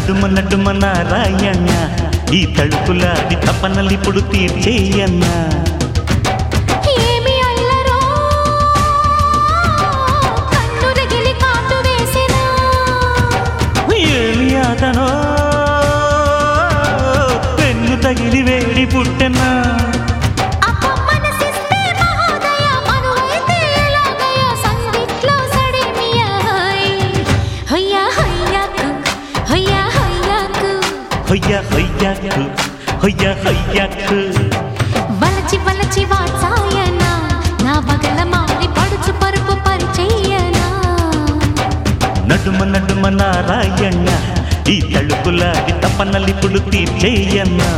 నడుమ నడుమ నారాయణ ఈ తడుపులాడి తపనలిప్పుడు తీర్చేయన్నా ఏమి అల్లరో కన్ను రగిలి కాటు వేసెనా ఏమి అతనో పెన్ను తగిలి వేడి పుట్టెనా అప్ప మనసిస్తే మహోదయ మనువైతే ఎలాగయ సందిట్లో సడేమియ హయ్యా హయ్యాకు హయ్యా హయ్యాకు హొయ్య హొయ్యకు హొయ్య హొయ్యకు వలచి వలచి వాచాయన నా బగల మారి పడుచు పరుపు పరిచయ్యనా నడుమ నడుమ నారాయణ ఈ తడుపులాడి తపనలిప్పుడు తీర్చేయన్నా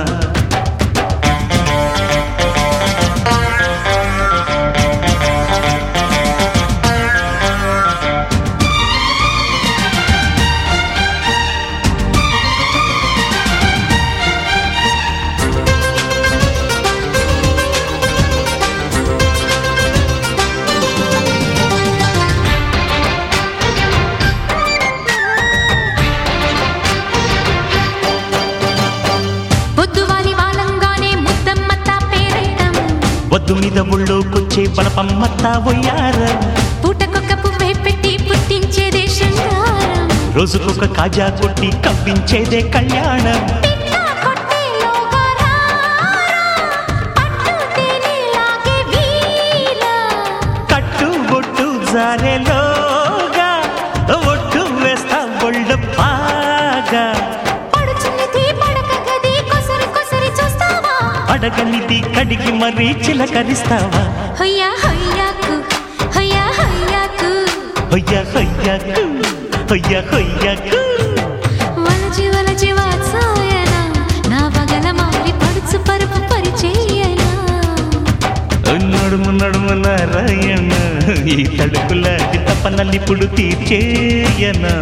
పొద్దువాలి వాలంగానే ముద్దమ్మత్త పేరటం వద్దు మీద ఒళ్ళోకొచ్చే బలపమ్మత్తా పోయార పూటకొక్క పువ్వే పెట్టి పుట్టించేదే శృంగారం రోజుకొక కాజా కొట్టి కవ్వించేదే కళ్యాణం పిట్ట కొట్టేలోగా రారా, పట్టు తేనెలాగే వీరా. కట్టు బొట్టు జారెలోగా ఒట్టు వేస్తా ఒళ్ళు బాగా పడుచున్నది పడక గది కొసరి కొసరి చూస్తావా అడగనిది కడిగి మరీ చిలకరిస్తావా హయ్యా హయ్యాకు హయ్యా హయ్యాకు హొయ్య హొయ్యకు హొయ్య హొయ్యకు వలచి వలచి వాత్సాయన నా పగల మారి పడుచు పరుపు పరిచయనా నడుము నడుము నారాయణ ఈ తడుపులాడి తపనలిప్పుడు తీర్చేయనా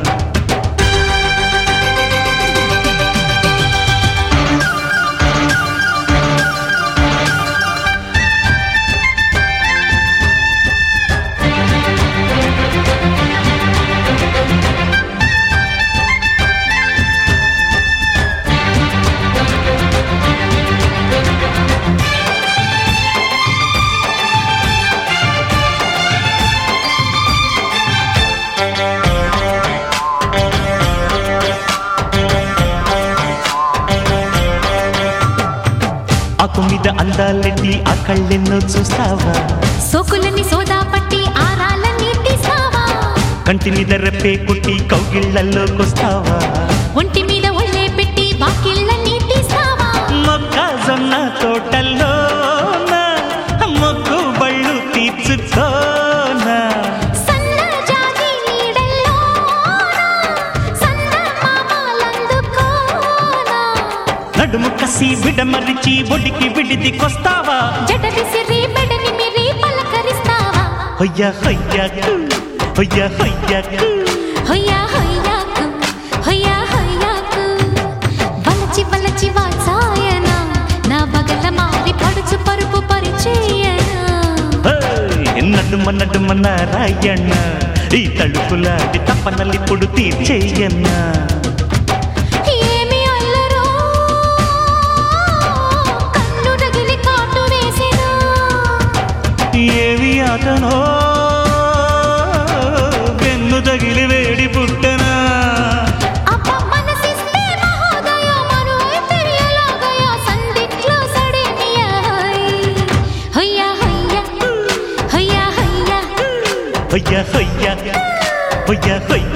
ఆకు మీద అందాలెట్టి ఆ కళ్ళెన్నో చూస్తావా సోకులని సోదా పట్టి ఆరాలని తీసావా కంటి మీద రెప్పే కుట్టి కౌగిళ్ళల్లోకొస్తావా ఒంటి మీద ఒళ్ళే పెట్టి బాకిళ్ళని తీసావా మొక్కజొన్న తోటల్లోన మొక్కు బళ్ళు తీర్చుకోనా సన్న జాజి నీడల్లోన సన్న మామలందుకోనా నడుము కసి విడమరిచి ఒడికి విడిదికొస్తావా జడ విసిరి మెడని మిరి పలకరిస్తావా హొయ్య హొయ్యకు హొయ్య హొయ్యకు హొయ్యా హొయ్యాకు హొయ్యా హొయ్యాకు వలచి వలచి వాచాయన నా బగల మారి పడుచు పరుపు పరిచయనా హేయ్, నడుమ నడుమ నారాయణ ఈ తడుపులాడి తపనలిప్పుడు తీర్చేయన్నా ఏమి అల్లరో కన్ను రగిలి కాటు వేసెనా ఏవి అతనో వెన్ను తగిలి వేడి పుట్టనా అప్ప మనసిస్తే మహోదయ మనువైతే ఎలాగయ సందిట్లో సడేమియ హయ్యా హయ్యా హయ్యా హయ్యా హొయ్య హొయ్య హొయ్య హొయ్య